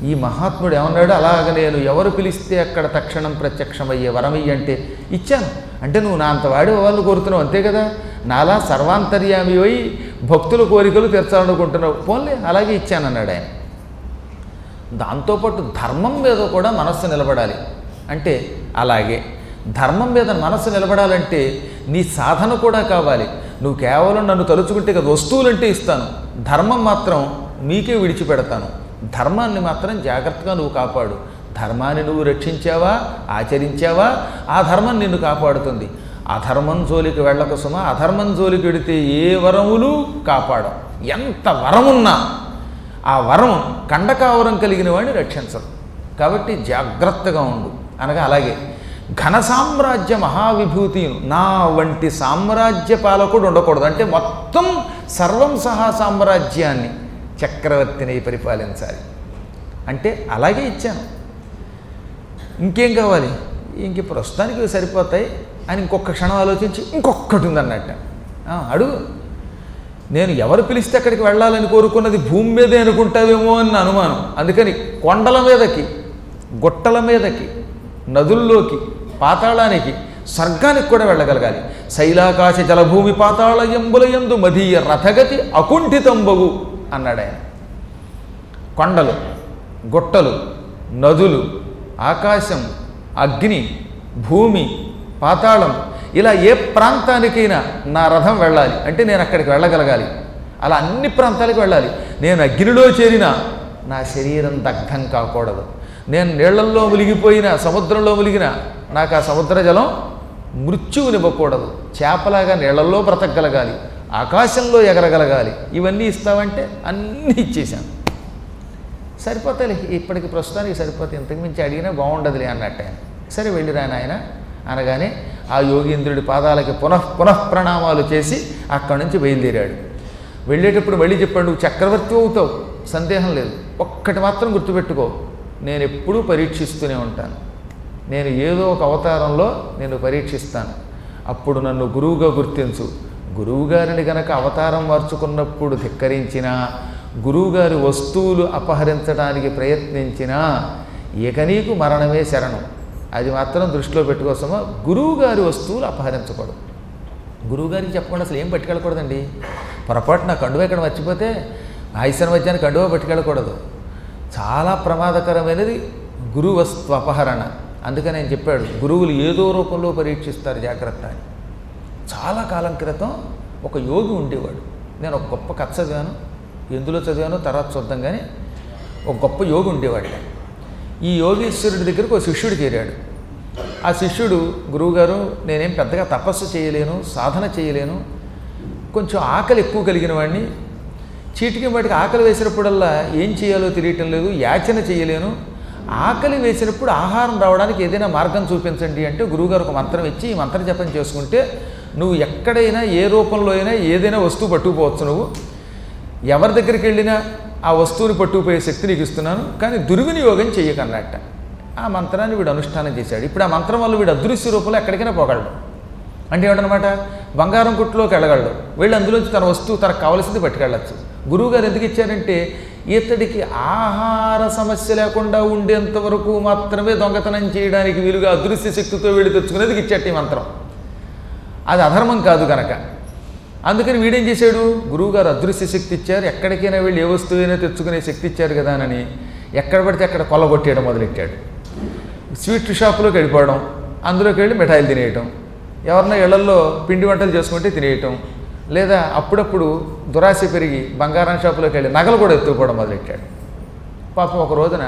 ఈ మహాత్ముడు ఏమన్నాడు అలాగ నేను ఎవరు పిలిస్తే అక్కడ తక్షణం ప్రత్యక్షమయ్యే వరమయ్యి అంటే ఇచ్చాను అంటే నువ్వు నా అంత వాడి వాళ్ళు కోరుతున్నావు అంతే కదా నాలా సర్వాంతర్యామి అయి భక్తుల కోరికలు తీర్చాలనుకుంటున్నావు పోన్లే అలాగే ఇచ్చానన్నాడు ఆయన దాంతోపాటు ధర్మం మీద కూడా మనస్సు నిలబడాలి అంటే అలాగే ధర్మం మీద మనస్సు నిలబడాలంటే నీ సాధన కూడా కావాలి నువ్వు కేవలం నన్ను తలుచుకుంటే కదా వస్తువులంటే ఇస్తాను ధర్మం మాత్రం మీకే విడిచిపెడతాను ధర్మాన్ని మాత్రం జాగ్రత్తగా నువ్వు కాపాడు ధర్మాన్ని నువ్వు రక్షించావా ఆచరించావా ఆ ధర్మం నిన్ను కాపాడుతుంది అధర్మం జోలికి వెళ్ళక సుమ అధర్మం జోలికి వెడితే ఏ వరములు కాపాడం ఎంత వరమున్నా ఆ వరం కండకావరం కలిగిన వాడిని రక్షించదు కాబట్టి జాగ్రత్తగా ఉండు అనగా అలాగే ఘన సామ్రాజ్య మహావిభూతి నా వంటి సామ్రాజ్య పాలకుడు ఉండకూడదు అంటే మొత్తం సర్వం సహా సామ్రాజ్యాన్ని చక్రవర్తిని పరిపాలించాలి అంటే అలాగే ఇచ్చాను ఇంకేం కావాలి ఇంక ప్రస్తుతానికి ఇవి సరిపోతాయి అని ఇంకొక క్షణం ఆలోచించి ఇంకొకటి ఉందన్నట్ట "ఆ, అడుగు నేను ఎవరు పిలిస్తే అక్కడికి వెళ్ళాలని కోరుకున్నది భూమి మీదే అనుకుంటావేమో అని నా అనుమానం అందుకని కొండల మీదకి గుట్టల మీదకి నదుల్లోకి పాతాళానికి స్వర్గానికి కూడా వెళ్ళగలగాలి శైలాకాశ జలభూమి పాతాళ ఎంబుల ఎందు మదీయ రథగతి అకుంఠితంబగు అన్నాడు ఆయన కొండలు గుట్టలు నదులు ఆకాశం అగ్ని భూమి పాతాళం ఇలా ఏ ప్రాంతానికైనా నా రథం వెళ్ళాలి అంటే నేను అక్కడికి వెళ్ళగలగాలి అలా అన్ని ప్రాంతాలకు వెళ్ళాలి నేను అగ్నిలో చేరినా నా శరీరం దగ్ధం కాకూడదు నేను నీళ్లల్లో మునిగిపోయిన సముద్రంలో మునిగిన నాకు ఆ సముద్ర జలం మృత్యువునివ్వకూడదు చేపలాగా నీళ్లలో బ్రతకగలగాలి ఆకాశంలో ఎగరగలగాలి ఇవన్నీ ఇస్తావంటే అన్నీ ఇచ్చేశాను సరిపోతాయి ఇప్పటికి ప్రస్తుతానికి సరిపోతాయి ఇంతకు మించి అడిగినా బాగుండదులే అన్నట్టు ఆయన సరే వెళ్ళిరా నాయన అనగానే ఆ యోగీంద్రుడి పాదాలకి పునః పునః ప్రణామాలు చేసి అక్కడి నుంచి బయలుదేరాడు వెళ్ళేటప్పుడు మళ్ళీ చెప్పాడు నువ్వు చక్రవర్తి అవుతావు సందేహం లేదు ఒక్కటి మాత్రం గుర్తుపెట్టుకో నేను ఎప్పుడూ పరీక్షిస్తూనే ఉంటాను నేను ఏదో ఒక అవతారంలో నేను పరీక్షిస్తాను అప్పుడు నన్ను గురువుగా గుర్తించు గురువుగారిని గనక అవతారం మార్చుకున్నప్పుడు ధిక్కరించినా గురువుగారి వస్తువులు అపహరించడానికి ప్రయత్నించినా ఇక నీకు మరణమే శరణం అది మాత్రం దృష్టిలో పెట్టుకోసమా గురువుగారి వస్తువులు అపహరించకూడదు గురువుగారికి చెప్పకుండా అసలు ఏం పట్టుకెళ్ళకూడదండి పొరపాటు నా కండువ ఇక్కడ మర్చిపోతే ఆయుష్యం మధ్యాన్ని కండువ పట్టుకెళ్ళకూడదు చాలా ప్రమాదకరమైనది గురు వస్తు అపహరణ అందుకని నేను చెప్పాడు గురువులు ఏదో రూపంలో పరీక్షిస్తారు జాగ్రత్త అని చాలా కాలం క్రితం ఒక యోగి ఉండేవాడు నేను ఒక గొప్ప కథ చదివాను ఎందులో చదివానో తర్వాత చూద్దాం కానీ ఒక గొప్ప యోగి ఉండేవాడు ఈ యోగీశ్వరుడి దగ్గరకు ఒక శిష్యుడు చేరాడు ఆ శిష్యుడు గురువుగారు నేనేం పెద్దగా తపస్సు చేయలేను సాధన చేయలేను కొంచెం ఆకలి ఎక్కువ కలిగిన వాడిని చీటికి వాటికి ఆకలి వేసినప్పుడల్లా ఏం చేయాలో తెలియటం లేదు యాచన చేయలేను ఆకలి వేసినప్పుడు ఆహారం రావడానికి ఏదైనా మార్గం చూపించండి అంటే గురువుగారు ఒక మంత్రం ఇచ్చి ఈ మంత్ర జపం చేసుకుంటే నువ్వు ఎక్కడైనా ఏ రూపంలో అయినా ఏదైనా వస్తువు పట్టుకుపోవచ్చు నువ్వు ఎవరి దగ్గరికి వెళ్ళినా ఆ వస్తువుని పట్టుకుపోయే శక్తి నీకు ఇస్తున్నాను కానీ దుర్వినియోగం చెయ్యకన్నట్ట ఆ మంత్రాన్ని వీడు అనుష్ఠానం చేశాడు ఇప్పుడు ఆ మంత్రం వల్ల వీడు అదృశ్య రూపంలో ఎక్కడికైనా పోగలడు అంటే ఏమిటనమాట బంగారం కుట్టులోకి వెళ్ళగలడు వెళ్ళి అందులోంచి తన వస్తువు తనకు కావలసింది పట్టుకెళ్ళచ్చు గురువుగారు ఎందుకు ఇచ్చారంటే ఇతడికి ఆహార సమస్య లేకుండా ఉండేంత వరకు మాత్రమే దొంగతనం చేయడానికి వీలుగా అదృశ్య శక్తితో వీడు తెచ్చుకునేది ఇచ్చేట ఈ మంత్రం అది అధర్మం కాదు కనుక అందుకని వీడేం చేశాడు గురువుగారు అదృశ్య శక్తి ఇచ్చారు ఎక్కడికైనా వెళ్ళి ఏ వస్తువైనా తెచ్చుకునే శక్తి ఇచ్చారు కదా అని ఎక్కడ పడితే అక్కడ కొల్లగొట్టేయడం మొదలెట్టాడు స్వీట్ షాపులోకి వెళ్ళిపోవడం అందులోకి వెళ్ళి మిఠాయిలు తినేయటం ఎవరన్నా ఇళ్లల్లో పిండి వంటలు చేసుకుంటే తినేయటం లేదా అప్పుడప్పుడు దురాశ పెరిగి బంగారం షాపులోకి వెళ్ళి నగలు కూడా ఎత్తుకోవడం మొదలెట్టాడు పాపం ఒక రోజున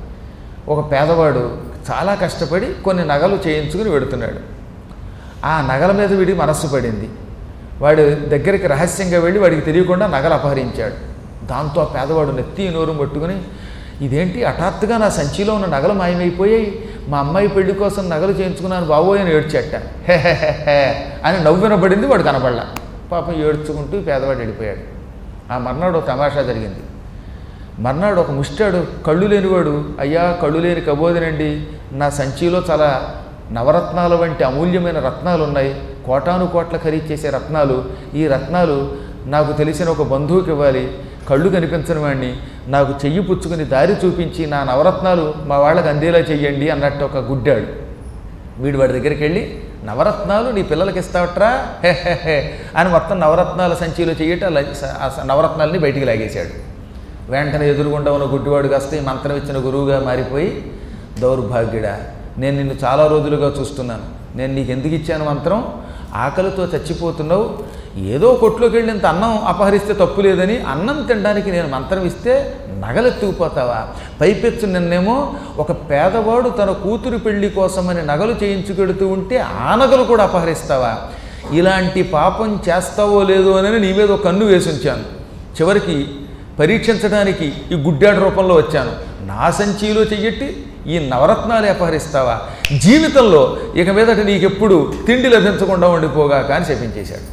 ఒక పేదవాడు చాలా కష్టపడి కొన్ని నగలు చేయించుకుని వెడుతున్నాడు ఆ నగల మీద వీడి మనస్సు పడింది వాడు దగ్గరికి రహస్యంగా వెళ్ళి వాడికి తెలియకుండా నగలు అపహరించాడు దాంతో ఆ పేదవాడు నెత్తి నోరు పట్టుకుని ఇదేంటి హఠాత్తుగా నా సంచిలో ఉన్న నగలు మాయమైపోయాయి మా అమ్మాయి పెళ్లి కోసం నగలు చేయించుకున్నాను బాబోయ్ అని ఏడ్చట హే హే హే హే అని నవ్వు వినబడింది వాడు కనపడలా పాపం ఏడ్చుకుంటూ పేదవాడు వెళ్ళిపోయాడు ఆ మర్నాడు ఒక తమాషా జరిగింది మర్నాడు ఒక ముష్టాడు కళ్ళు లేనివాడు అయ్యా కళ్ళు లేని కబోదినండి నా సంచిలో చాలా నవరత్నాల వంటి అమూల్యమైన రత్నాలు ఉన్నాయి కోటాను కోట్ల ఖరీదు చేసే రత్నాలు ఈ రత్నాలు నాకు తెలిసిన ఒక బంధువుకి ఇవ్వాలి కళ్ళు కనిపించని వాడిని నాకు చెయ్యి పుచ్చుకుని దారి చూపించి నా నవరత్నాలు మా వాళ్ళకి అందేలా చెయ్యండి అన్నట్టు ఒక గుడ్డాడు వీడు వాడి దగ్గరికి వెళ్ళి నవరత్నాలు నీ పిల్లలకి ఇస్తావట్రా హే హే హే అని మొత్తం నవరత్నాల సంచిలో చెయ్యట ల- స- ఆ స- నవరత్నాలని బయటికి లాగేశాడు వెంటనే ఎదురుగుండా ఉన్న గుడ్డివాడు కాస్త ఈ మంత్రం ఇచ్చిన గురువుగా మారిపోయి దౌర్భాగ్యుడా నేను నిన్ను చాలా రోజులుగా చూస్తున్నాను నేను నీకు ఎందుకు ఇచ్చాను మంత్రం ఆకలితో చచ్చిపోతున్నావు ఏదో కొట్లోకి వెళ్ళి ఇంత అన్నం అపహరిస్తే తప్పు లేదని అన్నం తినడానికి నేను మంత్రం ఇస్తే నగలెత్తుకుపోతావా పైపెచ్చు నిన్నేమో ఒక పేదవాడు తన కూతురు పెళ్లి కోసమని నగలు చేయించుకెడుతూ ఉంటే ఆ నగలు కూడా అపహరిస్తావా ఇలాంటి పాపం చేస్తావో లేదో అని నీ మీద ఒక కన్ను వేసి ఉంచాను చివరికి పరీక్షించడానికి ఈ గుడ్డాడు రూపంలో వచ్చాను నా సంచిలో చెయ్యట్టి ఈ నవరత్నాలు అపహరిస్తావా జీవితంలో ఇక మీదట నీకెప్పుడు తిండి లభించకుండా ఉండిపోగా కానీ చెప్పించేశాడు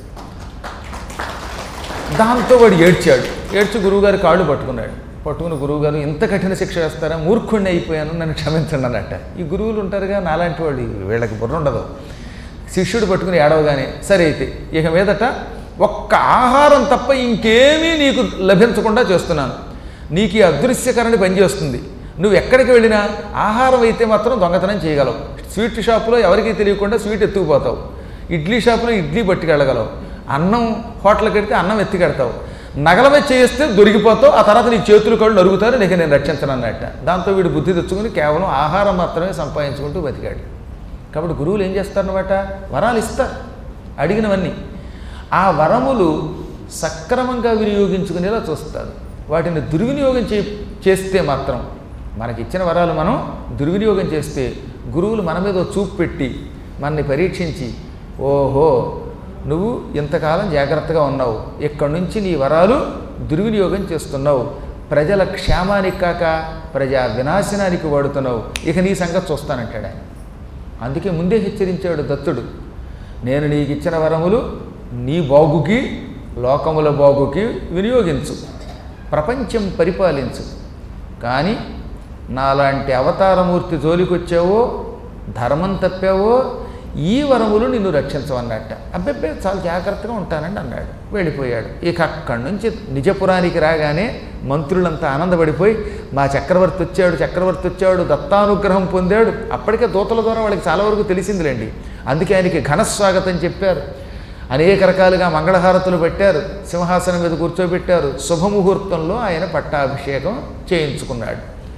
దాంతో వాడు ఏడ్చాడు ఏడ్చి గురువుగారి కాళ్ళు పట్టుకున్నాడు పట్టుకుని గురువుగారు ఇంత కఠిన శిక్ష వేస్తారా మూర్ఖుణ్ణి అయిపోయాను నన్ను క్షమించండి అన్నట్ట ఈ గురువులు ఉంటారుగా నాలాంటి వాళ్ళు వీళ్ళకి బుర్ర ఉండదు శిష్యుడు పట్టుకుని ఏడవగానే సరే అయితే ఇక మీదట ఒక్క ఆహారం తప్ప ఇంకేమీ నీకు లభించకుండా చేస్తున్నాను నీకు ఈ అదృశ్యకరణి పనిచేస్తుంది నువ్వు ఎక్కడికి వెళ్ళినా ఆహారం అయితే మాత్రం దొంగతనం చేయగలవు స్వీట్ షాపులో ఎవరికీ తెలియకుండా స్వీట్ ఎత్తుకుపోతావు ఇడ్లీ షాపులో ఇడ్లీ పట్టుకెళ్ళగలవు అన్నం హోటల్కి వెడితే అన్నం ఎత్తికెడతావు నగలమే చేస్తే దొరికిపోతావు ఆ తర్వాత నీకు చేతులు కళ్ళు నరుగుతారు నీకు నేను రక్షించను అన్నట్ట దాంతో వీడు బుద్ధి తెచ్చుకుని కేవలం ఆహారం మాత్రమే సంపాదించుకుంటూ బతికాడు కాబట్టి గురువులు ఏం చేస్తారన్నమాట వరాలు ఇస్తారు అడిగినవన్నీ ఆ వరములు సక్రమంగా వినియోగించుకునేలా చూస్తారు వాటిని దుర్వినియోగం చే చేస్తే మాత్రం మనకిచ్చిన వరాలు మనం దుర్వినియోగం చేస్తే గురువులు మన మీద ఓ చూపు పెట్టి మనని పరీక్షించి ఓహో నువ్వు ఇంతకాలం జాగ్రత్తగా ఉన్నావు ఇక్కడి నుంచి నీ వరాలు దుర్వినియోగం చేస్తున్నావు ప్రజల క్షేమానికి కాక ప్రజా వినాశనానికి వాడుతున్నావు ఇక నీ సంగతి చూస్తానంటాడు ఆయన అందుకే ముందే హెచ్చరించాడు దత్తుడు నేను నీకు ఇచ్చిన వరములు నీ బాగుకి లోకముల బాగుకి వినియోగించు ప్రపంచం పరిపాలించు కానీ నాలాంటి అవతారమూర్తి జోలికొచ్చావో ధర్మం తప్పావో ఈ వరములు నిన్ను రక్షించవన్నట్ట అబ్బెబ్బే చాలా జాగ్రత్తగా ఉంటానండి అన్నాడు వెళ్ళిపోయాడు ఇక అక్కడి నుంచి నిజపురానికి రాగానే మంత్రులంతా ఆనందపడిపోయి మా చక్రవర్తి వచ్చాడు చక్రవర్తి వచ్చాడు దత్తానుగ్రహం పొందాడు అప్పటికే దూతల ద్వారా వాళ్ళకి చాలా వరకు తెలిసిందిలేండి అందుకే ఆయనకి ఘనస్వాగతం చెప్పారు అనేక రకాలుగా మంగళహారతులు పెట్టారు సింహాసనం మీద కూర్చోబెట్టారు శుభముహూర్తంలో ఆయన పట్టాభిషేకం చేయించుకున్నాడు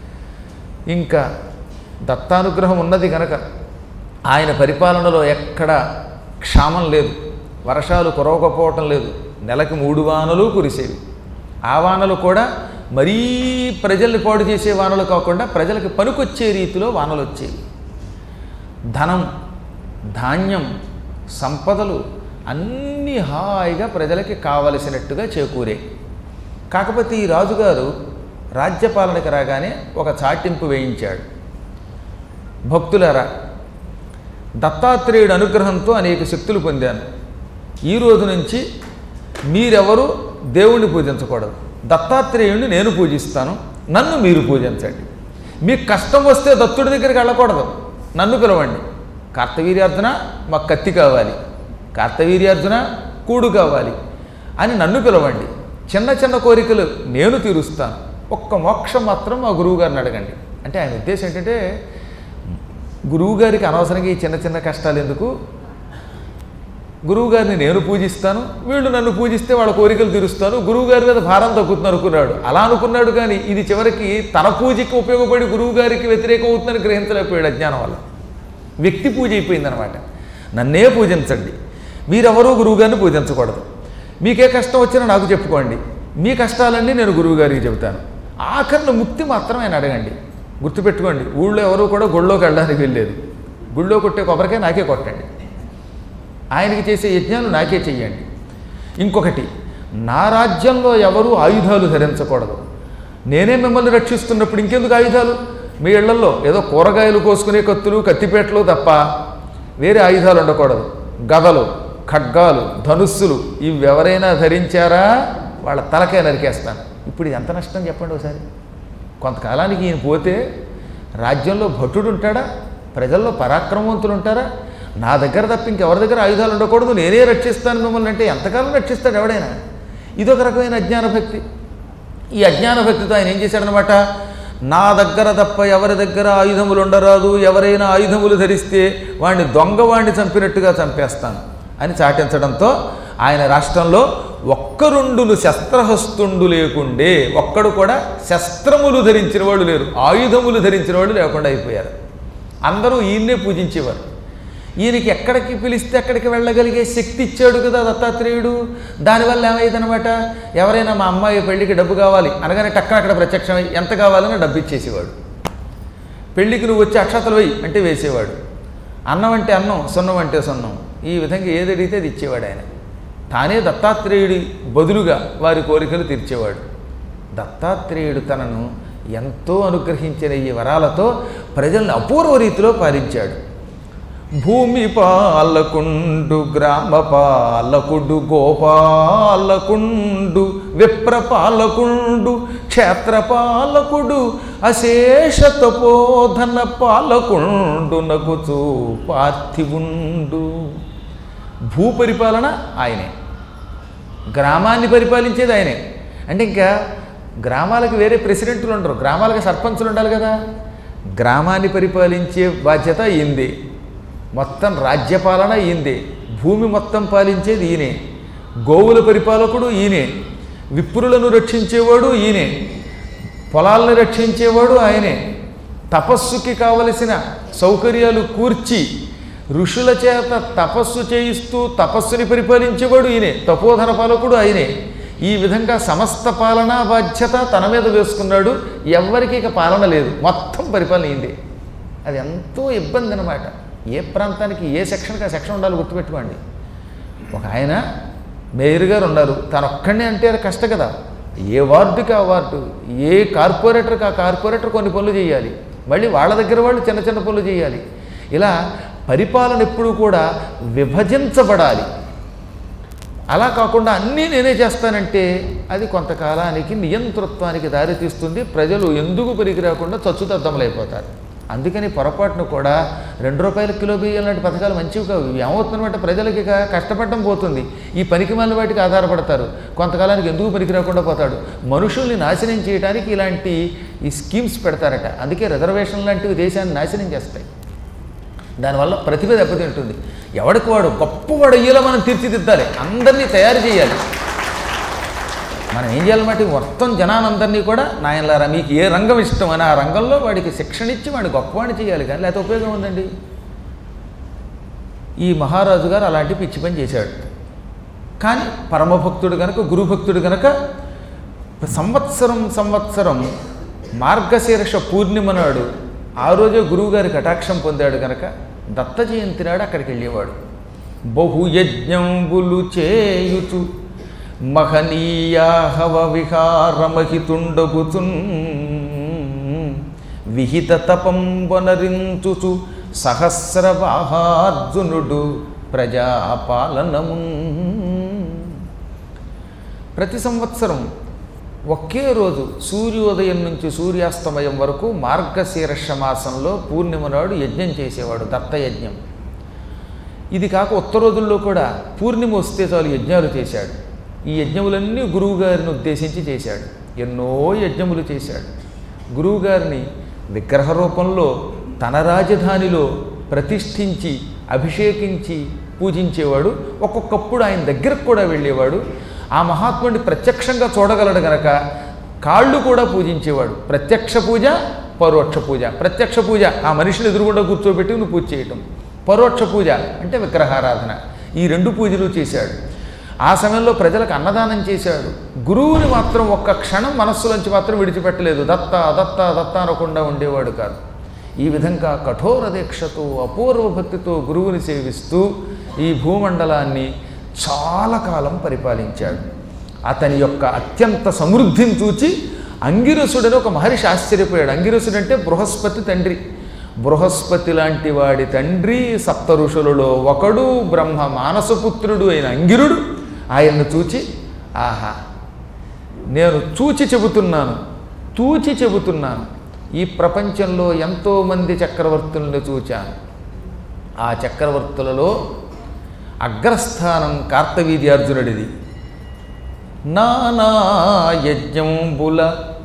ఇంకా దత్తానుగ్రహం ఉన్నది కనుక ఆయన పరిపాలనలో ఎక్కడ క్షామం లేదు వర్షాలు కురవకపోవటం లేదు నెలకి మూడు వానలు కురిసేవి ఆ వానలు కూడా మరీ ప్రజల్ని పాడు చేసే వానలు కాకుండా ప్రజలకు పనికొచ్చే రీతిలో వానలు వచ్చేవి ధనం ధాన్యం సంపదలు అన్నీ హాయిగా ప్రజలకి కావలసినట్టుగా చేకూరే కాకపోతే ఈ రాజుగారు రాజ్యపాలనకి రాగానే ఒక చాటింపు వేయించాడు భక్తులారా దత్తాత్రేయుడు అనుగ్రహంతో అనేక శక్తులు పొందాను ఈ రోజు నుంచి మీరెవరు దేవుణ్ణి పూజించకూడదు దత్తాత్రేయుడిని నేను పూజిస్తాను నన్ను మీరు పూజించండి మీకు కష్టం వస్తే దత్తుడి దగ్గరికి వెళ్ళకూడదు నన్ను పిలవండి కార్తవీర్యార్జున మాకు కత్తి కావాలి కార్తవీర్యార్జున కూడు కావాలి అని నన్ను పిలవండి చిన్న చిన్న కోరికలు నేను తీరుస్తాను ఒక్క మోక్షం మాత్రం మా గురువుగారిని అడగండి అంటే ఆయన ఉద్దేశం ఏంటంటే గురువుగారికి అనవసరంగా ఈ చిన్న చిన్న కష్టాలు ఎందుకు గురువుగారిని నేను పూజిస్తాను వీళ్ళు నన్ను పూజిస్తే వాళ్ళ కోరికలు తీరుస్తాను గురువుగారి మీద భారం తగ్గుతుంది అనుకున్నాడు అలా అనుకున్నాడు కానీ ఇది చివరికి తన పూజకి ఉపయోగపడి గురువుగారికి వ్యతిరేకం అవుతుందని గ్రహించలేకపోయాడు అజ్ఞానం వల్ల వ్యక్తి పూజ అయిపోయిందనమాట నన్నే పూజించండి మీరెవరూ గురువుగారిని పూజించకూడదు మీకే కష్టం వచ్చినా నాకు చెప్పుకోండి మీ కష్టాలన్నీ నేను గురువుగారికి చెబుతాను ఆఖరిన ముక్తి మాత్రం ఆయన అడగండి గుర్తుపెట్టుకోండి ఊళ్ళో ఎవరు కూడా గుళ్ళోకి వెళ్ళడానికి వెళ్ళలేదు గుళ్ళో కొట్టే కొబ్బరికాయ నాకే కొట్టండి ఆయనకి చేసే యజ్ఞాలు నాకే చెయ్యండి ఇంకొకటి నా రాజ్యంలో ఎవరు ఆయుధాలు ధరించకూడదు నేనే మిమ్మల్ని రక్షిస్తున్నప్పుడు ఇంకెందుకు ఆయుధాలు మీ ఇళ్లలో ఏదో కూరగాయలు కోసుకునే కత్తులు కత్తిపేటలు తప్ప వేరే ఆయుధాలు ఉండకూడదు గదలు ఖడ్గాలు ధనుస్సులు ఇవి ఎవరైనా ధరించారా వాళ్ళ తలకే నరికేస్తాను ఇప్పుడు ఇది ఎంత నష్టం చెప్పండి ఒకసారి కొంతకాలానికి ఈయన పోతే రాజ్యంలో భటుడు ఉంటాడా ప్రజల్లో పరాక్రమవంతులు ఉంటారా నా దగ్గర తప్ప ఇంకెవరి దగ్గర ఆయుధాలు ఉండకూడదు నేనే రక్షిస్తాను మిమ్మల్ని అంటే ఎంతకాలం రక్షిస్తాడు ఎవడైనా ఇదొక రకమైన అజ్ఞాన భక్తి ఈ అజ్ఞాన భక్తితో ఆయన ఏం చేశాడనమాట నా దగ్గర తప్ప ఎవరి దగ్గర ఆయుధములు ఉండరాదు ఎవరైనా ఆయుధములు ధరిస్తే వాడిని దొంగవాడిని చంపినట్టుగా చంపేస్తాను అని చాటించడంతో ఆయన రాష్ట్రంలో ఒక్కరుండును శస్త్రహస్తుండు లేకుండే ఒక్కడు కూడా శస్త్రములు ధరించిన వాళ్ళు లేరు ఆయుధములు ధరించిన వాళ్ళు లేకుండా అయిపోయారు అందరూ ఈయన్నే పూజించేవారు ఈయనకి ఎక్కడికి పిలిస్తే అక్కడికి వెళ్ళగలిగే శక్తి ఇచ్చాడు కదా దత్తాత్రేయుడు దానివల్ల ఏమైందనమాట ఎవరైనా మా అమ్మాయి పెళ్ళికి డబ్బు కావాలి అనగానే టక్కన అక్కడ ప్రత్యక్షమై ఎంత కావాలన్నా డబ్బు ఇచ్చేసేవాడు పెళ్ళికి నువ్వు వచ్చి అక్షతలు వేయి అంటే వేసేవాడు అన్నం అంటే అన్నం సున్నం అంటే సున్నం ఈ విధంగా ఏది అడిగితే అది ఇచ్చేవాడు ఆయన తానే దత్తాత్రేయుడి బదులుగా వారి కోరికలు తీర్చేవాడు దత్తాత్రేయుడు తనను ఎంతో అనుగ్రహించిన ఈ వరాలతో ప్రజల్ని అపూర్వ రీతిలో పాలించాడు భూమి పాలకుండు గ్రామ పాలకుడు గోపాలకుండు విప్రపాలకుండు క్షేత్రపాలకుడు అశేష తపోధన పాలకుండు నగుచు పార్థివుండు భూపరిపాలన ఆయనే గ్రామాన్ని పరిపాలించేది ఆయనే అంటే ఇంకా గ్రామాలకు వేరే ప్రెసిడెంట్లు ఉండరు గ్రామాలకు సర్పంచులు ఉండాలి కదా గ్రామాన్ని పరిపాలించే బాధ్యత ఈయనది మొత్తం రాజ్యపాలన ఈయనదే భూమి మొత్తం పాలించేది ఈయనే గోవుల పరిపాలకుడు ఈయనే విప్రులను రక్షించేవాడు ఈయనే పొలాలను రక్షించేవాడు ఆయనే తపస్సుకి కావలసిన సౌకర్యాలు కూర్చి ఋషుల చేత తపస్సు చేయిస్తూ తపస్సుని పరిపాలించేవాడు ఈయనే తపోధన పాలకుడు ఆయనే ఈ విధంగా సమస్త పాలనా బాధ్యత తన మీద వేసుకున్నాడు ఎవ్వరికి ఇక పాలన లేదు మొత్తం పరిపాలన అయింది అది ఎంతో ఇబ్బంది అనమాట ఏ ప్రాంతానికి ఏ సెక్షన్కి ఆ సెక్షన్ ఉండాలి గుర్తుపెట్టుకోండి ఒక ఆయన మేయర్ గారు ఉన్నారు తను ఒక్కడనే అంటే అది కష్టం కదా ఏ వార్డుకి ఆ వార్డు ఏ కార్పొరేటర్కి ఆ కార్పొరేటర్ కొన్ని పనులు చేయాలి మళ్ళీ వాళ్ళ దగ్గర వాళ్ళు చిన్న చిన్న పనులు చేయాలి ఇలా పరిపాలన ఎప్పుడు కూడా విభజించబడాలి అలా కాకుండా అన్నీ నేనే చేస్తానంటే అది కొంతకాలానికి నియంతృత్వానికి దారితీస్తుంది ప్రజలు ఎందుకు పనికి రాకుండా చచ్చుతద్దములైపోతారు అందుకని పొరపాటును కూడా రెండు రూపాయల కిలో బియ్యం లాంటి పథకాలు మంచివి కావు ఇవి ఏమవుతుందంటే ప్రజలకి ఇక కష్టపడడం పోతుంది ఈ పనికి మళ్ళీ వాటికి ఆధారపడతారు కొంతకాలానికి ఎందుకు పనికి రాకుండా పోతాడు మనుషుల్ని నాశనం చేయడానికి ఇలాంటి ఈ స్కీమ్స్ పెడతారట అందుకే రిజర్వేషన్ లాంటివి దేశాన్ని నాశనం చేస్తాయి దానివల్ల ప్రతిభ దెబ్బతింటుంది ఎవడికి వాడు గొప్పవాడు అయ్యేలా మనం తీర్చిదిద్దాలి అందరినీ తయారు చేయాలి మనం ఏం చేయాలన్నమాట మొత్తం జనానందరినీ కూడా నాయనలారా మీకు ఏ రంగం ఇష్టం అని ఆ రంగంలో వాడికి శిక్షణ ఇచ్చి వాడిని గొప్పవాడిని చేయాలి కానీ లేకపోతే ఉపయోగం ఉందండి ఈ మహారాజు గారు అలాంటి పిచ్చి పని చేశాడు కానీ పరమభక్తుడు కనుక గురుభక్తుడు కనుక సంవత్సరం సంవత్సరం మార్గశీర్ష పూర్ణిమ నాడు ఆ రోజే గురువుగారి కటాక్షం పొందాడు కనుక దత్త జయంతి నాడు అక్కడికి వెళ్ళేవాడు బహుయజ్ఞంబులు చేయుచు మహనీయాహవ విహారమహితుండగుచున్ విహిత తపంబనరించుచు సహస్రవాహార్జునుడు ప్రజాపాలనమున్ ప్రతి సంవత్సరం ఒకే రోజు సూర్యోదయం నుంచి సూర్యాస్తమయం వరకు మార్గశీర్ష మాసంలో పూర్ణిమ నాడు యజ్ఞం చేసేవాడు దత్తయజ్ఞం ఇది కాక ఉత్తర రోజుల్లో కూడా పూర్ణిమ వస్తే చాలు యజ్ఞాలు చేశాడు ఈ యజ్ఞములన్నీ గురువుగారిని ఉద్దేశించి చేశాడు ఎన్నో యజ్ఞములు చేశాడు గురువుగారిని విగ్రహ రూపంలో తన రాజధానిలో ప్రతిష్ఠించి అభిషేకించి పూజించేవాడు ఒక్కొక్కప్పుడు ఆయన దగ్గరకు కూడా వెళ్ళేవాడు ఆ మహాత్ముడిని ప్రత్యక్షంగా చూడగలడు గనక కాళ్ళు కూడా పూజించేవాడు ప్రత్యక్ష పూజ పరోక్ష పూజ ప్రత్యక్ష పూజ ఆ మనిషిని ఎదురుగుండా కూర్చోబెట్టి నువ్వు పూజ చేయటం పరోక్ష పూజ అంటే విగ్రహారాధన ఈ రెండు పూజలు చేశాడు ఆ సమయంలో ప్రజలకు అన్నదానం చేశాడు గురువుని మాత్రం ఒక్క క్షణం మనస్సులోంచి మాత్రం విడిచిపెట్టలేదు దత్త దత్త దత్త అనకుండా ఉండేవాడు కాదు ఈ విధంగా కఠోర దీక్షతో అపూర్వ భక్తితో గురువుని సేవిస్తూ ఈ భూమండలాన్ని చాలా కాలం పరిపాలించాడు అతని యొక్క అత్యంత సమృద్ధిని చూచి అంగిరసుడని ఒక మహర్షి ఆశ్చర్యపోయాడు అంగిరసుడు అంటే బృహస్పతి తండ్రి బృహస్పతి లాంటి వాడి తండ్రి సప్త ఋషులలో ఒకడు బ్రహ్మ మానసపుత్రుడు అయిన అంగిరుడు ఆయన్ను చూచి ఆహా నేను చూచి చెబుతున్నాను తూచి చెబుతున్నాను ఈ ప్రపంచంలో ఎంతోమంది చక్రవర్తులను చూచాను ఆ చక్రవర్తులలో అగ్రస్థానం కార్తవీర్యార్జునుడిది నానా యజ్ఞంబుల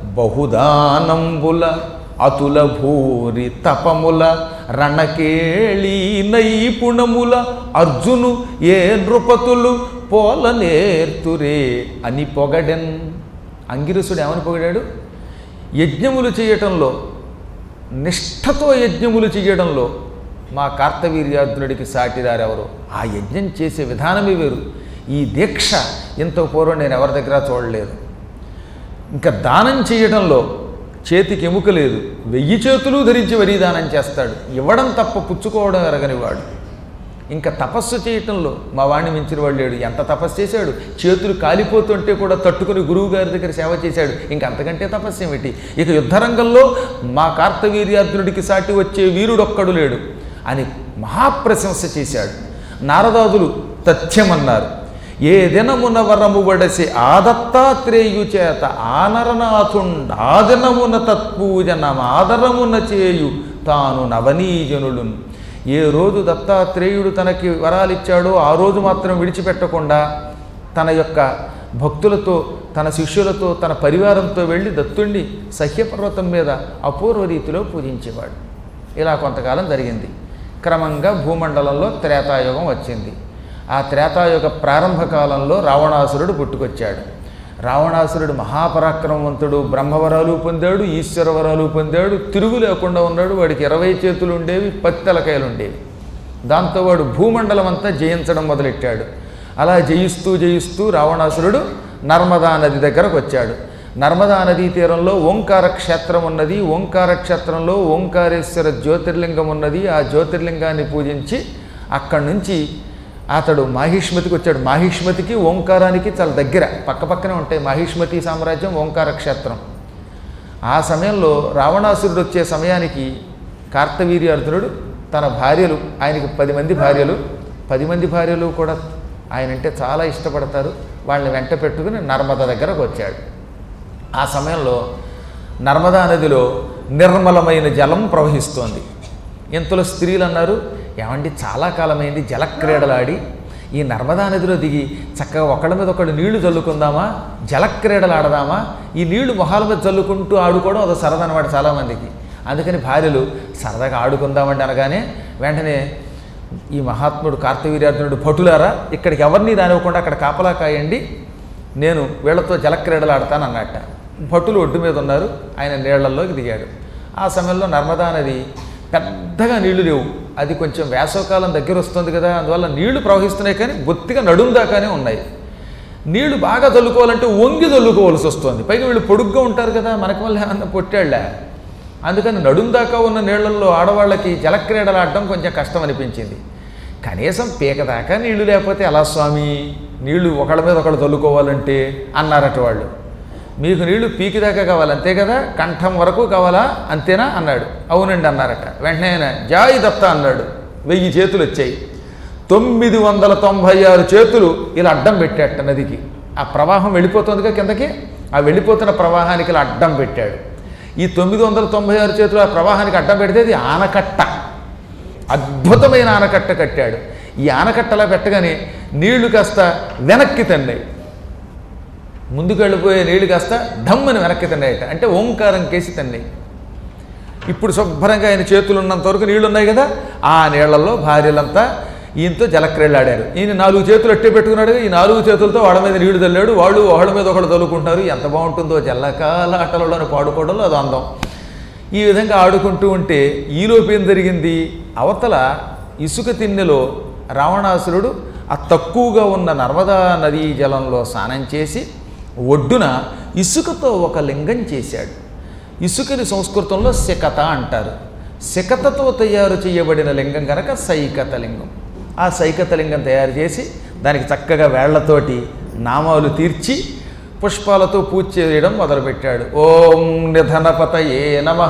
బహుదానంబుల అతుల భూరి తపముల రణకేళీ నైపుణముల అర్జును ఏ నృపతులు పోలనేర్తురే అని పొగడెన్ అంగిరసుడు ఏమని పొగిడాడు యజ్ఞములు చేయటంలో నిష్ఠతో యజ్ఞములు చేయడంలో మా కార్తవీర్యార్జునుడికి సాటిరారెవరు ఆ యజ్ఞం చేసే విధానమే వేరు ఈ దీక్ష ఇంత పూర్వం నేను ఎవరి దగ్గర చూడలేదు ఇంకా దానం చేయడంలో చేతికి ఎముక లేదు వెయ్యి చేతులు ధరించి వరి దానం చేస్తాడు ఇవ్వడం తప్ప పుచ్చుకోవడం ఎరగని వాడు ఇంకా తపస్సు చేయటంలో మా వాడిని మించిన వాడు లేడు ఎంత తపస్సు చేశాడు చేతులు కాలిపోతుంటే కూడా తట్టుకుని గురువు గారి దగ్గర సేవ చేశాడు ఇంక అంతకంటే తపస్సు ఏమిటి ఇక యుద్ధరంగంలో మా కార్తవీర్యార్జునుడికి సాటి వచ్చే వీరుడొక్కడు లేడు అని మహాప్రశంస చేశాడు నారదాదులు తథ్యమన్నారు ఏ దినమున వరము వడసి ఆదత్తాత్రేయు చేత ఆనరనాథుండ ఆ దినమున తత్పూజనం ఆదరమున చేయు తాను నవనీజనుడును ఏ రోజు దత్తాత్రేయుడు తనకి వరాలిచ్చాడో ఆ రోజు మాత్రం విడిచిపెట్టకుండా తన యొక్క భక్తులతో తన శిష్యులతో తన పరివారంతో వెళ్ళి దత్తుణ్ణి సహ్యపర్వతం మీద అపూర్వ రీతిలో పూజించేవాడు ఇలా కొంతకాలం జరిగింది క్రమంగా భూమండలంలో త్రేతాయుగం వచ్చింది ఆ త్రేతాయుగ ప్రారంభ కాలంలో రావణాసురుడు పుట్టుకొచ్చాడు రావణాసురుడు మహాపరాక్రమవంతుడు బ్రహ్మవరాలు పొందాడు ఈశ్వర వరాలు పొందాడు తిరుగు లేకుండా ఉన్నాడు వాడికి ఇరవై చేతులు ఉండేవి పత్తెలకాయలు ఉండేవి దాంతో వాడు భూమండలం అంతా జయించడం మొదలెట్టాడు అలా జయిస్తూ జయిస్తూ రావణాసురుడు నర్మదా నది దగ్గరకు వచ్చాడు నర్మదా నదీ తీరంలో ఓంకార క్షేత్రం ఉన్నది ఓంకార క్షేత్రంలో ఓంకారేశ్వర జ్యోతిర్లింగం ఉన్నది ఆ జ్యోతిర్లింగాన్ని పూజించి అక్కడి నుంచి అతడు మాహిష్మతికి వచ్చాడు మాహిష్మతికి ఓంకారానికి చాలా దగ్గర పక్క పక్కనే ఉంటాయి మాహిష్మతి సామ్రాజ్యం ఓంకార క్షేత్రం ఆ సమయంలో రావణాసురుడు వచ్చే సమయానికి కార్తవీర్య అర్జునుడు తన భార్యలు ఆయనకి పది మంది భార్యలు పది మంది భార్యలు కూడా ఆయన అంటే చాలా ఇష్టపడతారు వాళ్ళని వెంట పెట్టుకుని నర్మద దగ్గరకు వచ్చాడు ఆ సమయంలో నర్మదా నదిలో నిర్మలమైన జలం ప్రవహిస్తోంది ఇంతలో స్త్రీలు అన్నారు ఏమండి చాలా కాలమైంది జలక్రీడలాడి ఈ నర్మదా నదిలో దిగి చక్కగా ఒకళ్ళ మీద ఒకళ్ళు నీళ్లు చల్లుకుందామా జలక్రీడలు ఆడదామా ఈ నీళ్లు మొహాల మీద చల్లుకుంటూ ఆడుకోవడం అదో సరదా అనమాట చాలామందికి అందుకని భార్యలు సరదాగా ఆడుకుందామండి అనగానే వెంటనే ఈ మహాత్ముడు కార్తవీర్యార్జునుడు భటులారా ఇక్కడికి ఎవరిని రానివ్వకుండా అక్కడ కాపలా కాయండి నేను వీళ్ళతో జలక్రీడలు ఆడతాను అన్నట్ట భటులు ఒడ్డు మీద ఉన్నారు ఆయన నీళ్లలోకి దిగాడు ఆ సమయంలో నర్మదా నది పెద్దగా నీళ్లు లేవు అది కొంచెం వేసవకాలం దగ్గర వస్తుంది కదా అందువల్ల నీళ్లు ప్రవహిస్తున్నాయి కానీ బొత్తిగా నడుం దాకానే ఉన్నాయి నీళ్లు బాగా చల్లుకోవాలంటే వంగి చల్లుకోవాల్సి వస్తుంది పైగా వీళ్ళు పొడుగ్గా ఉంటారు కదా మనకి మళ్ళీ అన్న పొట్టాళ్ళ అందుకని నడుం దాకా ఉన్న నీళ్లలో ఆడవాళ్ళకి జలక్రీడలు ఆడడం కొంచెం కష్టం అనిపించింది కనీసం పీక దాకా నీళ్లు లేకపోతే ఎలా స్వామి నీళ్లు ఒకళ్ళ మీద ఒకళ్ళు చల్లుకోవాలంటే అన్నారట వాళ్ళు మీకు నీళ్లు పీకి దాకా కావాలి అంతే కదా కంఠం వరకు కావాలా అంతేనా అన్నాడు అవునండి అన్నారట వెంటనే ఆయన జాయి దత్త అన్నాడు వెయ్యి చేతులు వచ్చాయి తొమ్మిది వందల తొంభై ఆరు చేతులు ఇలా అడ్డం పెట్టాట నదికి ఆ ప్రవాహం వెళ్ళిపోతుందిగా కిందకి ఆ వెళ్ళిపోతున్న ప్రవాహానికి ఇలా అడ్డం పెట్టాడు ఈ తొమ్మిది వందల తొంభై ఆరు చేతులు ఆ ప్రవాహానికి అడ్డం పెడితే అది ఆనకట్ట అద్భుతమైన ఆనకట్ట కట్టాడు ఈ ఆనకట్టలా పెట్టగానే నీళ్లు కాస్త వెనక్కి తన్నాయి ముందుకు వెళ్ళిపోయే నీళ్లు కాస్త ఢమ్మని వెనక్కి తన్నాయట అంటే ఓంకారం కేసి తన్నాయి ఇప్పుడు శుభ్రంగా ఆయన చేతులు ఉన్నంత వరకు నీళ్లు ఉన్నాయి కదా ఆ నీళ్లలో భార్యలంతా ఈయనతో జలక్రీళ్ళాడారు ఈయన నాలుగు చేతులు అట్టే పెట్టుకున్నాడు ఈ నాలుగు చేతులతో వాళ్ళ మీద నీళ్లు తల్లాడు వాళ్ళు ఒకళ్ళ మీద ఒకళ్ళు తలుకుంటారు ఎంత బాగుంటుందో జల్లకాల ఆటలలోనే పాడుకోవడంలో అది అందం ఈ విధంగా ఆడుకుంటూ ఉంటే ఈలోపు ఏం జరిగింది అవతల ఇసుక తిన్నెలో రావణాసురుడు ఆ తక్కువగా ఉన్న నర్మదా నదీ జలంలో స్నానం చేసి ఒడ్డున ఇసుకతో ఒక లింగం చేశాడు ఇసుకని సంస్కృతంలో శకత అంటారు శకతతో తయారు చేయబడిన లింగం కనుక సైకత లింగం ఆ సైకత లింగం తయారు చేసి దానికి చక్కగా వేళ్లతోటి నామాలు తీర్చి పుష్పాలతో పూజ చేయడం మొదలుపెట్టాడు ఓం నిధనపతయే నమ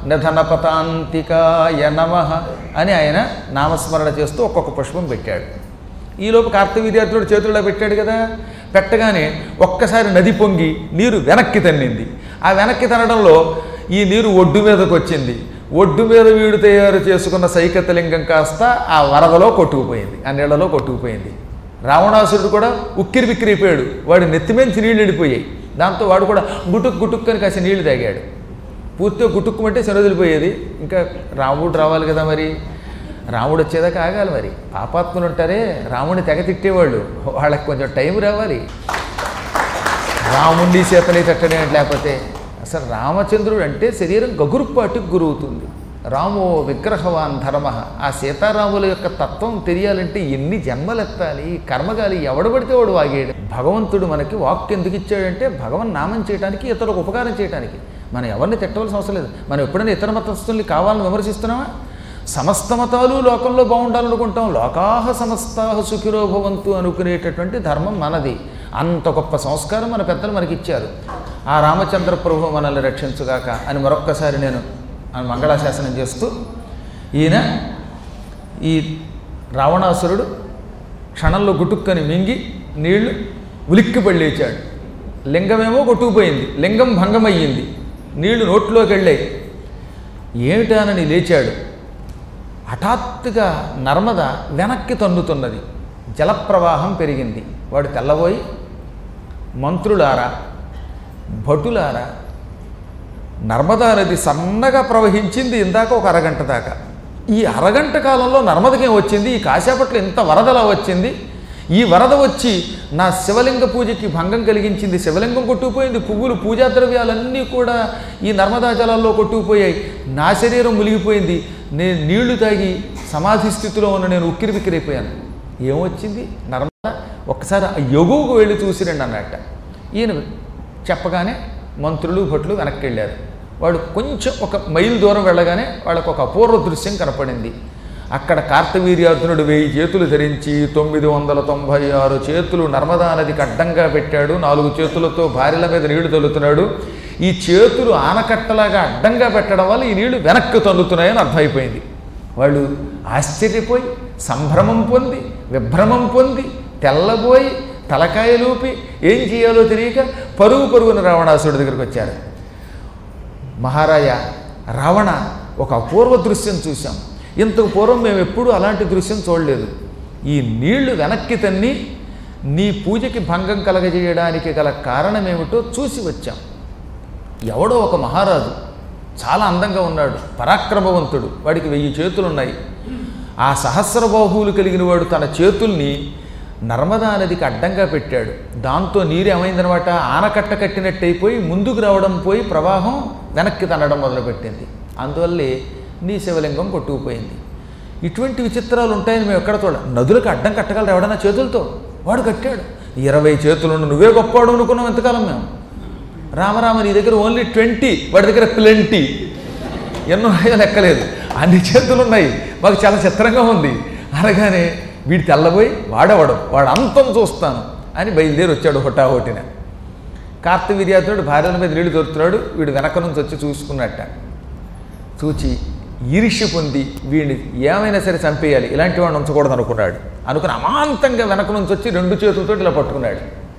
నిధనపతాంతికాయ నమ అని ఆయన నామస్మరణ చేస్తూ ఒక్కొక్క పుష్పం పెట్టాడు ఈలోపు కార్తవీర్యార్థుడు చేతుల్లో పెట్టాడు కదా పెట్టగానే ఒక్కసారి నది పొంగి నీరు వెనక్కి తన్నింది ఆ వెనక్కి తనడంలో ఈ నీరు ఒడ్డు మీదకి వచ్చింది ఒడ్డు మీద వీడు తయారు చేసుకున్న సైకతలింగం కాస్త ఆ వరదలో కొట్టుకుపోయింది ఆ నీళ్లలో కొట్టుకుపోయింది రావణాసురుడు కూడా ఉక్కిరి బిక్కిరైపోయాడు వాడి నెత్తిమేంచి నీళ్ళు ఎండిపోయాయి దాంతో వాడు కూడా గుటుక్ గుటుక్కని కాసి నీళ్లు తాగాడు పూర్తిగా గుటుక్కుమంటే శనొదిలిపోయేది ఇంకా రాముడు రావాలి కదా మరి రాముడు వచ్చేదాకా ఆగాలి మరి పాపాత్ములు ఉంటారే రాముడిని తెగ తిట్టేవాళ్ళు వాళ్ళకి కొంచెం టైం రావాలి రాముణ్ణి సీతని తిట్టడం ఏంటి లేకపోతే అసలు రామచంద్రుడు అంటే శరీరం గగురుపాటుకు గురవుతుంది రామో విగ్రహవాన్ ధర్మ ఆ సీతారాముల యొక్క తత్వం తెలియాలంటే ఎన్ని జన్మలెత్తాలి కర్మగాలి ఎవడబడితే వాడు వాగాడు భగవంతుడు మనకి వాక్ ఎందుకు ఇచ్చాడంటే భగవన్ నామం చేయడానికి ఇతరులకు ఉపకారం చేయడానికి మనం ఎవరిని తిట్టవలసిన అవసరం లేదు మనం ఎప్పుడైనా ఇతర మతస్థుల్ని కావాలని విమర్శిస్తున్నామా సమస్త మతాలు లోకంలో బాగుండాలనుకుంటాం లోకాహ సమస్తాహ సుఖిరో భవంతు అనుకునేటటువంటి ధర్మం మనది అంత గొప్ప సంస్కారం మన పెద్దలు మనకి ఇచ్చారు ఆ రామచంద్ర ప్రభు మనల్ని రక్షించుగాక అని మరొక్కసారి నేను ఆ మంగళాశాసనం చేస్తూ ఈయన ఈ రావణాసురుడు క్షణంలో గుటుక్కని మింగి నీళ్లు ఉలిక్కిపడి లేచాడు లింగమేమో కొట్టుకుపోయింది లింగం భంగమయ్యింది నీళ్లు నోట్లోకి వెళ్ళాయి ఏమిటానని లేచాడు హఠాత్తుగా నర్మద వెనక్కి తన్నుతున్నది జలప్రవాహం పెరిగింది వాడు తెల్లబోయి మంత్రులారా భటులారా నర్మదా నది సన్నగా ప్రవహించింది ఇందాక ఒక అరగంట దాకా ఈ అరగంట కాలంలో నర్మదకేం వచ్చింది ఈ కాసేపట్లో ఇంత వరదలా వచ్చింది ఈ వరద వచ్చి నా శివలింగ పూజకి భంగం కలిగించింది శివలింగం కొట్టుకుపోయింది పువ్వులు పూజా ద్రవ్యాలన్నీ కూడా ఈ నర్మదా జలాల్లో కొట్టుకుపోయాయి నా శరీరం మునిగిపోయింది నేను నీళ్లు తాగి సమాధి స్థితిలో ఉన్న నేను ఉక్కిరి బిక్కిరైపోయాను ఏమొచ్చింది నర్మద ఒక్కసారి ఆ ఎగువకు వెళ్ళి చూసిరండి అన్నట్ట ఈయన చెప్పగానే మంత్రులు భట్లు వెనక్కి వెళ్ళారు వాడు కొంచెం ఒక మైలు దూరం వెళ్ళగానే వాళ్ళకు ఒక అపూర్వ దృశ్యం కనపడింది అక్కడ కార్తవీర్యార్జునుడు వెయ్యి చేతులు ధరించి తొమ్మిది వందల తొంభై ఆరు చేతులు నర్మదా నదికి అడ్డంగా పెట్టాడు నాలుగు చేతులతో భార్యల మీద నీళ్లు తల్లుతున్నాడు ఈ చేతులు ఆనకట్టలాగా అడ్డంగా పెట్టడం వల్ల ఈ నీళ్లు వెనక్కి తల్లుతున్నాయని అర్థమైపోయింది వాళ్ళు ఆశ్చర్యపోయి సంభ్రమం పొంది విభ్రమం పొంది తెల్లబోయి తలకాయలూపి ఏం చేయాలో తెలియక పరుగు పరుగున రావణాసుడి దగ్గరికి వచ్చారు మహారాజ రావణ ఒక అపూర్వ దృశ్యం చూశాం ఇంతకు పూర్వం మేము ఎప్పుడూ అలాంటి దృశ్యం చూడలేదు ఈ నీళ్లు వెనక్కి తన్ని నీ పూజకి భంగం కలగజేయడానికి గల కారణమేమిటో చూసి వచ్చాం ఎవడో ఒక మహారాజు చాలా అందంగా ఉన్నాడు పరాక్రమవంతుడు వాడికి వెయ్యి చేతులు ఉన్నాయి ఆ సహస్ర బాహువులు కలిగిన వాడు తన చేతుల్ని నర్మదా నదికి అడ్డంగా పెట్టాడు దాంతో నీరు ఏమైందనమాట ఆనకట్ట కట్టినట్టయిపోయి ముందుకు రావడం పోయి ప్రవాహం వెనక్కి తనడం మొదలుపెట్టింది అందువల్లే నీ శివలింగం కొట్టుకుపోయింది ఇటువంటి విచిత్రాలు ఉంటాయని మేము ఎక్కడ చూడ నదులకు అడ్డం కట్టగలరు ఎవడన్నా చేతులతో వాడు కట్టాడు ఇరవై చేతులు నువ్వే గొప్పవాడు అనుకున్నాం ఎంతకాలం మేము రామరామ నీ దగ్గర ఓన్లీ ట్వంటీ వాడి దగ్గర ప్లెంటీ ఎన్నో ఉన్నాయో లెక్కలేదు అన్ని చేతులు ఉన్నాయి మాకు చాలా చిత్రంగా ఉంది అనగానే వీడి తెల్లబోయి వాడవడం వాడు అంతం చూస్తాను అని బయలుదేరి వచ్చాడు హుటాహుటిన కార్తవీర్యాతుడు భార్యల మీద నీళ్లు దొరుకుతున్నాడు వీడు వెనక నుంచి వచ్చి చూసుకున్నట్ట చూచి ఈర్ష్య పొంది వీడిని ఏమైనా సరే చంపేయాలి ఇలాంటి వాడిని ఉంచకూడదు అనుకున్నాడు అనుకుని అమాంతంగా వెనక నుంచి వచ్చి రెండు చేతులతో ఇలా పట్టుకున్నాడు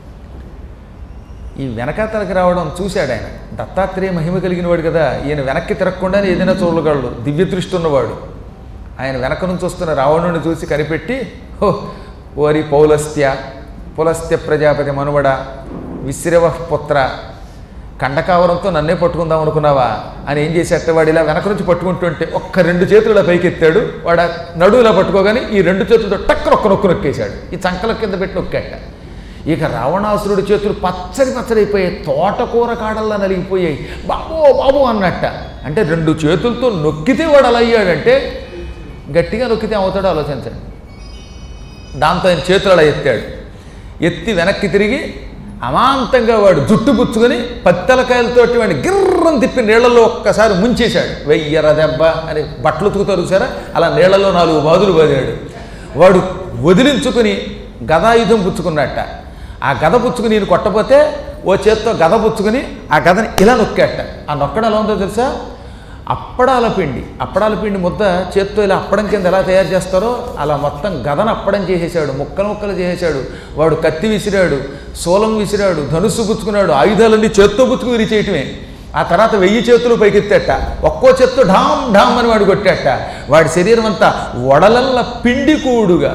ఈ వెనకాతలకి రావడం చూశాడు ఆయన దత్తాత్రేయ మహిమ కలిగిన వాడు కదా ఈయన వెనక్కి తిరగకుండానే ఏదైనా చూడగలడు దివ్య దృష్టి ఉన్నవాడు ఆయన వెనక నుంచి వస్తున్న రావణుని చూసి కనిపెట్టి హో ఓరి పౌలస్త్య పులస్త్య ప్రజాపతి మనువడ విశ్రవ పుత్ర కండకావరంతో నన్నే పట్టుకుందాం అనుకున్నావా అని ఏం చేసేట వాడు ఇలా వెనక నుంచి పట్టుకుంటుంటే ఒక్క రెండు చేతులు ఇలా పైకెత్తాడు వాడు ఆ నడువు ఇలా పట్టుకోగానే ఈ రెండు చేతులతో టక్కన ఒక్క నొక్కు నొక్కేశాడు ఈ చంకల కింద పెట్టి నొక్కాట ఇక రావణాసురుడి చేతులు పచ్చడి పచ్చడైపోయాయి తోటకూర కాడల్లా నలిగిపోయాయి బాబో బాబు అన్నట్ట అంటే రెండు చేతులతో నొక్కితే వాడు అలా అయ్యాడంటే గట్టిగా నొక్కితే అవుతాడో ఆలోచించండి దాంతో ఆయన చేతులు అలా ఎత్తాడు ఎత్తి వెనక్కి తిరిగి అమాంతంగా వాడు జుట్టు పుచ్చుకొని పత్తెలకాయలతోటి వాడిని గిర్రం తిప్పి నీళ్లలో ఒక్కసారి ముంచేశాడు వెయ్యర దెబ్బ అని బట్టలు ఉతుకుతారు చూసారా అలా నీళ్లలో నాలుగు బాదులు బాదాడు వాడు వదిలించుకుని గదాయుధం పుచ్చుకున్నట్ట ఆ గద పుచ్చుకుని నేను కొట్టపోతే ఓ చేత్తో గద పుచ్చుకుని ఆ గదని ఇలా నొక్కాట ఆ నొక్కడం ఎలా ఉందో తెలుసా అప్పడాల పిండి అప్పడాల పిండి ముద్ద చేత్తో ఇలా అప్పడం కింద ఎలా తయారు చేస్తారో అలా మొత్తం గదను అప్పడం చేసేసాడు ముక్కలు ముక్కలు చేసేసాడు వాడు కత్తి విసిరాడు శూలం విసిరాడు ధనుస్సు పుచ్చుకున్నాడు ఆయుధాలన్నీ చేత్తో పుచ్చుకు విరిచేయటమే ఆ తర్వాత వెయ్యి చేతులు పైకెత్తేట ఒక్కో చేత్తో ఢామ్ ఢామ్ అని వాడు కొట్టాట వాడి శరీరం అంతా వడలల్ల పిండి కూడుగా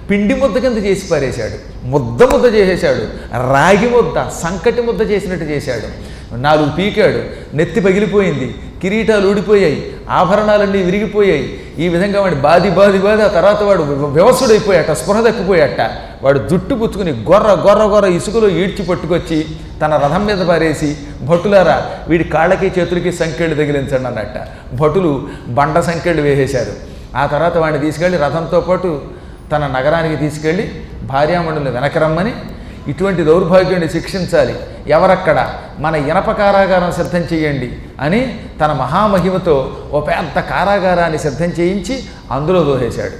పిండి ముద్ద కింద చేసి పారేశాడు ముద్ద ముద్ద చేసేశాడు రాగి ముద్ద సంకటి ముద్ద చేసినట్టు చేశాడు నాలుగు పీకాడు నెత్తి పగిలిపోయింది కిరీటాలు ఊడిపోయాయి ఆభరణాలన్నీ విరిగిపోయాయి ఈ విధంగా వాడి బాది బాది బాది ఆ తర్వాత వాడు వ్యవసుడైపోయాట స్పృహ తప్పిపోయాట వాడు జుట్టు పుచ్చుకుని గొర్ర గొర్ర గొర్ర ఇసుకలో ఈడ్చి పట్టుకొచ్చి తన రథం మీద పారేసి భటులారా వీడి కాళ్ళకి చేతులకి సంఖ్యలు తగిలించండి అన్నట్ట భటులు బండ సంఖ్యలు వేసేశారు ఆ తర్వాత వాడిని తీసుకెళ్ళి రథంతో పాటు తన నగరానికి తీసుకెళ్ళి భార్యామణులు వెనకరమ్మని ఇటువంటి దౌర్భాగ్యాన్ని శిక్షించాలి ఎవరక్కడ మన ఇనప కారాగారం సిద్ధం చేయండి అని తన మహామహిమతో ఓ పెద్ద కారాగారాన్ని సిద్ధం చేయించి అందులో దోహేశాడు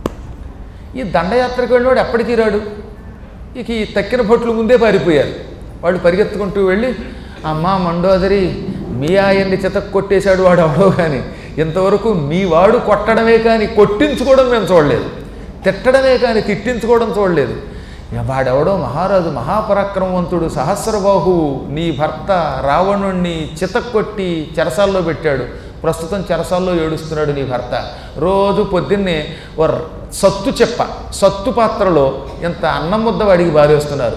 ఈ దండయాత్రకు వెళ్ళినవాడు ఎప్పటికీ రాడు ఇక ఈ తక్కిన భట్లు ముందే పారిపోయారు వాళ్ళు పరిగెత్తుకుంటూ వెళ్ళి అమ్మా మండోదరి మీ ఆయన్ని చితక్ కొట్టేశాడు వాడు అవడో కానీ ఇంతవరకు మీ వాడు కొట్టడమే కానీ కొట్టించుకోవడం మేము చూడలేదు తిట్టడమే కానీ తిట్టించుకోవడం చూడలేదు ఇక వాడెవడో మహారాజు మహాపరాక్రమవంతుడు సహస్రబాహువు నీ భర్త రావణుణ్ణి చితక్కొట్టి చెరసాల్లో పెట్టాడు ప్రస్తుతం చెరసాల్లో ఏడుస్తున్నాడు నీ భర్త రోజు పొద్దున్నే ఓ సత్తు చెప్ప సత్తు పాత్రలో ఇంత అన్నం ముద్ద వాడికి బారేస్తున్నారు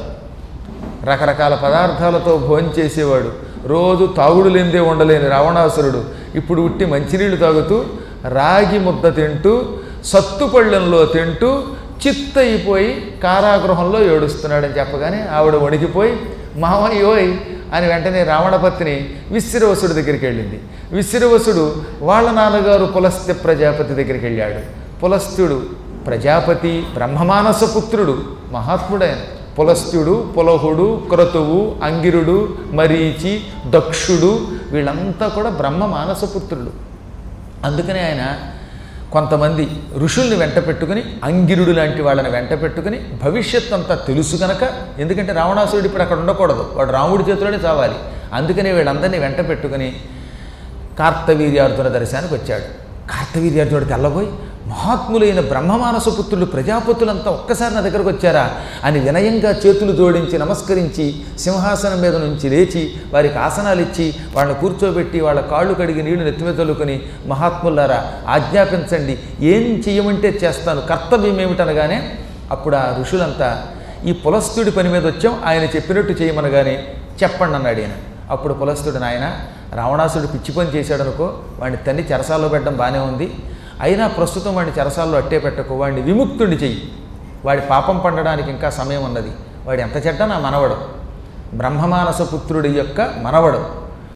రకరకాల పదార్థాలతో భోజనం చేసేవాడు రోజు తాగుడు లేనిదే ఉండలేని రావణాసురుడు ఇప్పుడు ఉట్టి మంచినీళ్ళు తాగుతూ రాగి ముద్ద తింటూ సత్తుపళ్ళెంలో తింటూ చిత్తయిపోయి కారాగృహంలో ఏడుస్తున్నాడని చెప్పగానే ఆవిడ వణికిపోయి మామయ్యోయ్ అని వెంటనే రావణపత్ని విశ్రవసుడి దగ్గరికి వెళ్ళింది విశ్రవసుడు వాళ్ళ నాన్నగారు పులస్త్య ప్రజాపతి దగ్గరికి వెళ్ళాడు పులస్త్యుడు ప్రజాపతి బ్రహ్మమానస పుత్రుడు మహాత్ముడైన పులస్త్యుడు పులహుడు క్రతువు అంగిరుడు మరీచి దక్షుడు వీళ్ళంతా కూడా బ్రహ్మ మానసపుత్రుడు అందుకనే ఆయన కొంతమంది ఋషుల్ని వెంట పెట్టుకుని అంగిరుడు లాంటి వాళ్ళని వెంట పెట్టుకుని భవిష్యత్ అంతా తెలుసు కనుక ఎందుకంటే రావణాసురుడు ఇప్పుడు అక్కడ ఉండకూడదు వాడు రాముడి చేతిలోనే చావాలి అందుకనే వీళ్ళందరినీ వెంట పెట్టుకుని కార్తవీర్యార్జున దర్శనానికి వచ్చాడు కార్తవీర్యార్జునుడు తెల్లబోయి మహాత్ములైన బ్రహ్మమానస పుత్రులు ప్రజాపతులంతా ఒక్కసారి నా దగ్గరకు వచ్చారా అని వినయంగా చేతులు జోడించి నమస్కరించి సింహాసనం మీద నుంచి లేచి వారికి ఆసనాలు ఇచ్చి వాళ్ళని కూర్చోబెట్టి వాళ్ళ కాళ్ళు కడిగి నీళ్లు నెత్తిమీద చల్లుకొని మహాత్ములారా ఆజ్ఞాపించండి ఏం చేయమంటే చేస్తాను కర్తవ్యం ఏమిటనగానే అప్పుడు ఆ ఋషులంతా ఈ పులస్తుడి పని మీద వచ్చాం ఆయన చెప్పినట్టు చేయమనగానే చెప్పండి అన్నాడు ఆయన అప్పుడు పులస్తుడు నాయన రావణాసుడు పిచ్చి పని చేశాడు అనుకో వాడిని తన్ని చెరసాల్లో పెట్టడం బాగానే ఉంది అయినా ప్రస్తుతం వాడిని చెరసాల్లో అట్టే పెట్టకు వాడిని విముక్తుడిని చెయ్యి వాడి పాపం పండడానికి ఇంకా సమయం ఉన్నది వాడు ఎంత చెడ్డ నా మనవడు బ్రహ్మమానస పుత్రుడి యొక్క మనవడు